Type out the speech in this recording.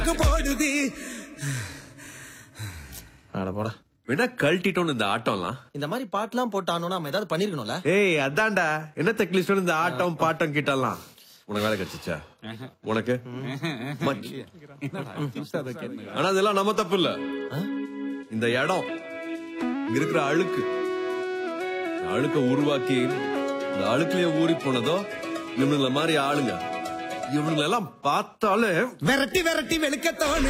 போடுது அட போடா வேணா கழட்டிட்டோம் இந்த ஆட்டம்லாம் இந்த மாதிரி பாட்டுலாம் போட்டு ஆனோம்னா நம்ம ஏதாவது பண்ணிருக்கணும்ல ஏய் அதான்டா என்ன தெக்லிஸ்ட் இந்த ஆட்டம் பாட்டம் கிட்டலாம் உனக்கு வேலை கிடைச்சிச்சா உனக்கு மச்சி. ஆனா அதெல்லாம் நம்ம தப்பு இல்ல இந்த இடம் இங்க இருக்கிற அழுக்கு இந்த அழுக்க உருவாக்கி இந்த அழுக்குலயே ஊறி போனதோ இவனுங்கள மாதிரி ஆளுங்க இவனுங்களெல்லாம் பார்த்தாலே விரட்டி விரட்டி வெளுக்கத்தோணு